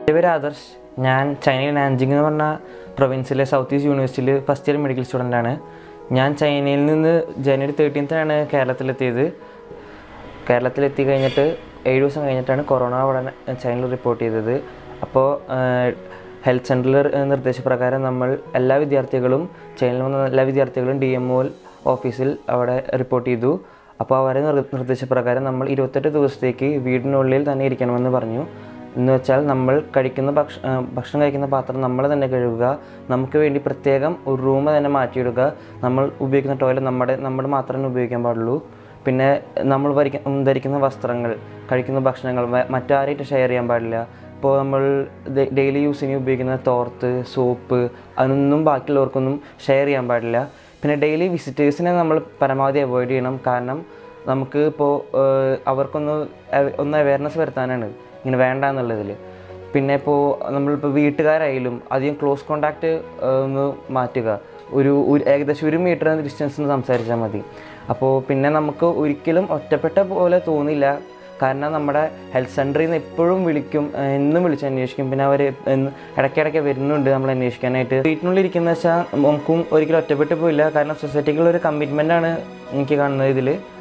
എൻ്റെ പേര് ആദർശ് ഞാൻ ചൈനയിൽ നാൻജിങ് എന്ന് പറഞ്ഞ പ്രൊവിൻസിലെ സൗത്ത് ഈസ്റ്റ് യൂണിവേഴ്സിറ്റിയിൽ ഫസ്റ്റ് ഇയർ മെഡിക്കൽ സ്റ്റുഡൻ്റ് ആണ് ഞാൻ ചൈനയിൽ നിന്ന് ജനുവരി തേർട്ടീൻത്തിനാണ് കേരളത്തിലെത്തിയത് കേരളത്തിലെത്തി കഴിഞ്ഞിട്ട് ഏഴ് ദിവസം കഴിഞ്ഞിട്ടാണ് കൊറോണ അവിടെ ചൈനയിൽ റിപ്പോർട്ട് ചെയ്തത് അപ്പോൾ ഹെൽത്ത് സെൻറ്ററിൽ നിർദ്ദേശപ്രകാരം നമ്മൾ എല്ലാ വിദ്യാർത്ഥികളും ചൈനയിൽ വന്ന എല്ലാ വിദ്യാർത്ഥികളും ഡി എം ഒ ഓഫീസിൽ അവിടെ റിപ്പോർട്ട് ചെയ്തു അപ്പോൾ അവരെ നിർ നിർദ്ദേശപ്രകാരം നമ്മൾ ഇരുപത്തെട്ട് ദിവസത്തേക്ക് വീടിനുള്ളിൽ തന്നെ ഇരിക്കണമെന്ന് പറഞ്ഞു എന്ന് വെച്ചാൽ നമ്മൾ കഴിക്കുന്ന ഭക്ഷ ആ, ഭക്ഷണം കഴിക്കുന്ന പാത്രം നമ്മൾ തന്നെ കഴുകുക നമുക്ക് വേണ്ടി പ്രത്യേകം ഒരു റൂം തന്നെ മാറ്റിയിടുക നമ്മൾ ഉപയോഗിക്കുന്ന ടോയ്ലറ്റ് നമ്മുടെ നമ്മുടെ മാത്രമേ ഉപയോഗിക്കാൻ പാടുള്ളൂ പിന്നെ നമ്മൾ വരിക്ക ധരിക്കുന്ന വസ്ത്രങ്ങൾ കഴിക്കുന്ന ഭക്ഷണങ്ങൾ മ- മറ്റാരായിട്ട് ഷെയർ ചെയ്യാൻ പാടില്ല ഇപ്പോൾ നമ്മൾ ഡെയിലി യൂസിന് ഉപയോഗിക്കുന്ന തോർത്ത് സോപ്പ് അതൊന്നും ബാക്കിയുള്ളവർക്കൊന്നും ഷെയർ ചെയ്യാൻ പാടില്ല പിന്നെ ഡെയിലി വിസിറ്റേഴ്സിനെ നമ്മൾ പരമാവധി അവോയ്ഡ് ചെയ്യണം കാരണം നമുക്ക് ഇപ്പോൾ അവർക്കൊന്ന് അവ- ഒന്ന് അവയർനെസ് വരുത്താനാണ് ഇങ്ങനെ വേണ്ട എന്നുള്ളതിൽ പിന്നെ ഇപ്പോൾ നമ്മളിപ്പോൾ വീട്ടുകാരായാലും അധികം ക്ലോസ് കോണ്ടാക്റ്റ് ഒന്ന് മാറ്റുക ഒരു ഒരു ഏകദേശം ഒരു മീറ്റർ ഡിസ്റ്റൻസ് സംസാരിച്ചാൽ മതി അപ്പോൾ പിന്നെ നമുക്ക് ഒരിക്കലും ഒറ്റപ്പെട്ട പോലെ തോന്നില്ല കാരണം നമ്മുടെ ഹെൽത്ത് സെൻറ്ററിൽ നിന്ന് എപ്പോഴും വിളിക്കും ഏഹ് എന്നും വിളിച്ച് അന്വേഷിക്കും പിന്നെ അവർ ഇടയ്ക്കിടയ്ക്ക് വരുന്നുണ്ട് നമ്മൾ അന്വേഷിക്കാനായിട്ട് വീട്ടിനുള്ളിൽ ഇരിക്കുന്ന വെച്ചാൽ നമുക്കും ഒരിക്കലും ഒറ്റപ്പെട്ട് പോയില്ല കാരണം സൊസൈറ്റിക്കുള്ള ഒരു കമ്മിറ്റ്മെൻ്റ് ആണ് എനിക്ക് കാണുന്നത് ഇതിൽ